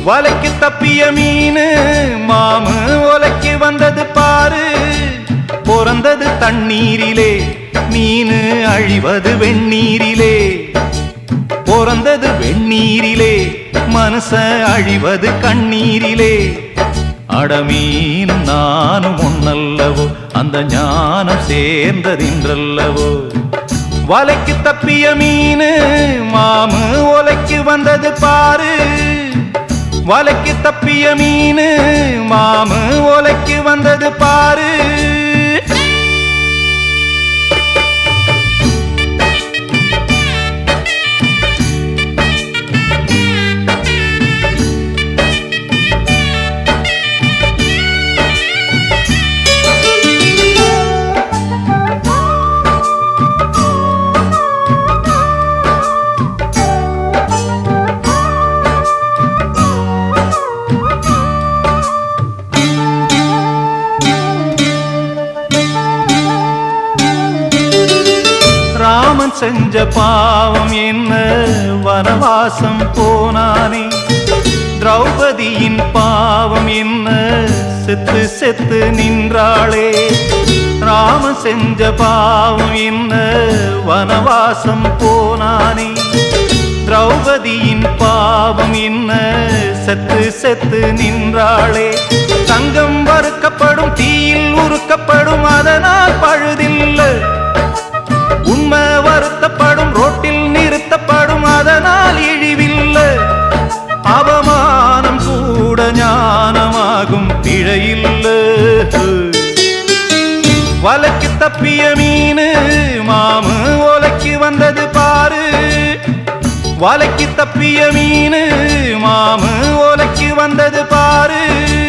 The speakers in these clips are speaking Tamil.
வலைக்கு தப்பிய மீனு மாமு ஒலைக்கு வந்தது பாரு பிறந்தது தண்ணீரிலே மீனு அழிவது வெந்நீரிலே பிறந்தது வெந்நீரிலே மனச அழிவது கண்ணீரிலே அடமீனும் நானும் ஒன்னல்லவோ அந்த ஞானம் சேர்ந்ததின்றல்லவோ வலைக்கு தப்பிய மீனு மாமு ஒலைக்கு வந்தது பாரு வலைக்கு தப்பிய மீனு மாமு ஒலைக்கு வந்தது பாரு ராமன் செஞ்ச பாவம் என்ன வனவாசம் போனானே திரௌபதியின் பாவம் என்ன செத்து செத்து நின்றாளே ராமன் செஞ்ச பாவம் என்ன வனவாசம் போனானே திரௌபதியின் பாவம் என்ன செத்து செத்து நின்றாளே தங்கம் வறுக்கப்படும் தீயில் உருக்கப்படும் அதனால் பழுதில்லை உண்மை வருத்தப்படும் ரோட்டில் நிறுத்தப்படும் அதனால் இழிவில்லை அவமானம் கூட ஞானமாகும் பிழையில்லை வலைக்கு தப்பிய மீனு மாமு ஓலைக்கு வந்தது பாரு வலைக்கு தப்பிய மீனு மாமு ஓலைக்கு வந்தது பாரு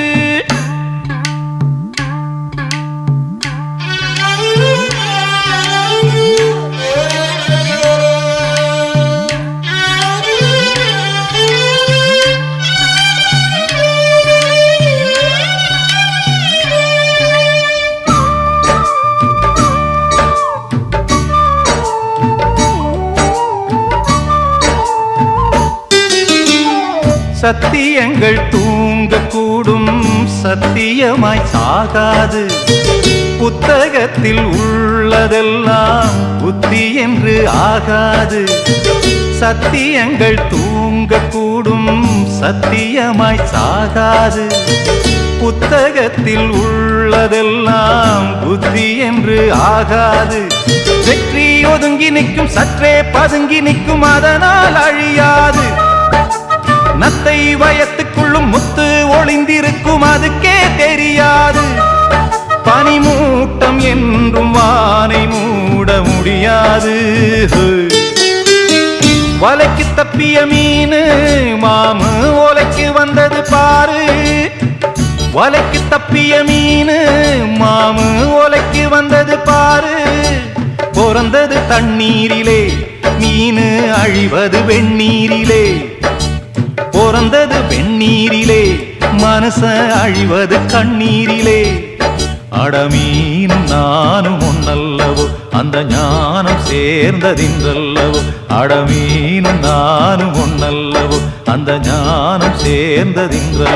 சத்தியங்கள் தூங்கக்கூடும் சத்தியமாய் சாகாது புத்தகத்தில் உள்ளதெல்லாம் புத்தி என்று ஆகாது சத்தியங்கள் தூங்கக்கூடும் சத்தியமாய் சாகாது புத்தகத்தில் உள்ளதெல்லாம் புத்தி என்று ஆகாது வெற்றி ஒதுங்கி நிற்கும் சற்றே பதுங்கி நிற்கும் அதனால் அழியாது நத்தை வயத்துக்குள்ளும் முத்து ஒளிந்திருக்கும் அதுக்கே தெரியாது பனிமூட்டம் என்றும் வானை மூட முடியாது வலைக்கு தப்பிய மீனு மாமு ஓலைக்கு வந்தது பாரு வலைக்கு தப்பிய மீனு மாமு ஓலைக்கு வந்தது பாரு பிறந்தது தண்ணீரிலே மீனு அழிவது வெந்நீரிலே பிறந்தது வெந்நீரிலே மனச அழிவது கண்ணீரிலே அடமீனும் நானும் ஒன்னல்லவோ அந்த ஞானம் சேர்ந்ததின்றல்லவோ அடமீனும் நானும் ஒன்னல்லவோ அந்த ஞானம் சேர்ந்ததின்றல்லவோ